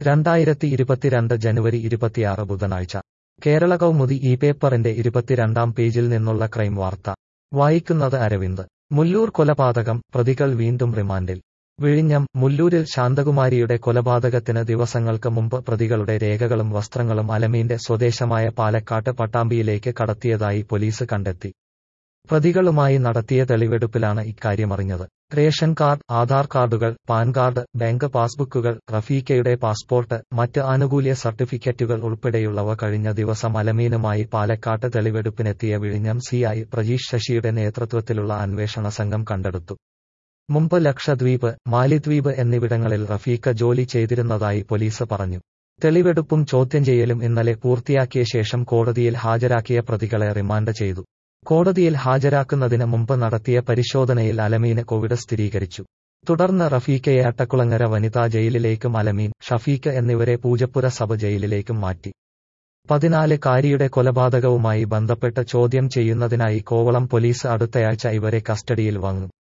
രണ്ടായിരത്തി ഇരുപത്തിരണ്ട് ജനുവരി ഇരുപത്തിയാറ് ബുധനാഴ്ച കേരള കൗമുദി ഈ പേപ്പറിന്റെ ഇരുപത്തിരണ്ടാം പേജിൽ നിന്നുള്ള ക്രൈം വാർത്ത വായിക്കുന്നത് അരവിന്ദ് മുല്ലൂർ കൊലപാതകം പ്രതികൾ വീണ്ടും റിമാൻഡിൽ വിഴിഞ്ഞം മുല്ലൂരിൽ ശാന്തകുമാരിയുടെ കൊലപാതകത്തിന് ദിവസങ്ങൾക്ക് മുമ്പ് പ്രതികളുടെ രേഖകളും വസ്ത്രങ്ങളും അലമീന്റെ സ്വദേശമായ പാലക്കാട്ട് പട്ടാമ്പിയിലേക്ക് കടത്തിയതായി പോലീസ് കണ്ടെത്തി പ്രതികളുമായി നടത്തിയ തെളിവെടുപ്പിലാണ് ഇക്കാര്യമറിഞ്ഞത് റേഷൻ കാർഡ് ആധാർ കാർഡുകൾ പാൻ കാർഡ് ബാങ്ക് പാസ്ബുക്കുകൾ റഫീക്കയുടെ പാസ്പോർട്ട് മറ്റ് ആനുകൂല്യ സർട്ടിഫിക്കറ്റുകൾ ഉൾപ്പെടെയുള്ളവ കഴിഞ്ഞ ദിവസം അലമീനുമായി പാലക്കാട്ട് തെളിവെടുപ്പിനെത്തിയ വിഴിഞ്ഞം സിഐ പ്രജീഷ് ശശിയുടെ നേതൃത്വത്തിലുള്ള അന്വേഷണ സംഘം കണ്ടെടുത്തു മുമ്പ് ലക്ഷദ്വീപ് മാലിദ്വീപ് എന്നിവിടങ്ങളിൽ റഫീഖ ജോലി ചെയ്തിരുന്നതായി പോലീസ് പറഞ്ഞു തെളിവെടുപ്പും ചോദ്യം ചെയ്യലും ഇന്നലെ പൂർത്തിയാക്കിയ ശേഷം കോടതിയിൽ ഹാജരാക്കിയ പ്രതികളെ റിമാൻഡ് ചെയ്തു കോടതിയിൽ ഹാജരാക്കുന്നതിന് മുമ്പ് നടത്തിയ പരിശോധനയിൽ അലമീന് കോവിഡ് സ്ഥിരീകരിച്ചു തുടർന്ന് റഫീഖയെ അട്ടക്കുളങ്ങര വനിതാ ജയിലിലേക്കും അലമീൻ ഷഫീഖ് എന്നിവരെ പൂജപ്പുര സബ് ജയിലിലേക്കും മാറ്റി പതിനാല് കാരിയുടെ കൊലപാതകവുമായി ബന്ധപ്പെട്ട് ചോദ്യം ചെയ്യുന്നതിനായി കോവളം പോലീസ് അടുത്തയാഴ്ച ഇവരെ കസ്റ്റഡിയിൽ വാങ്ങും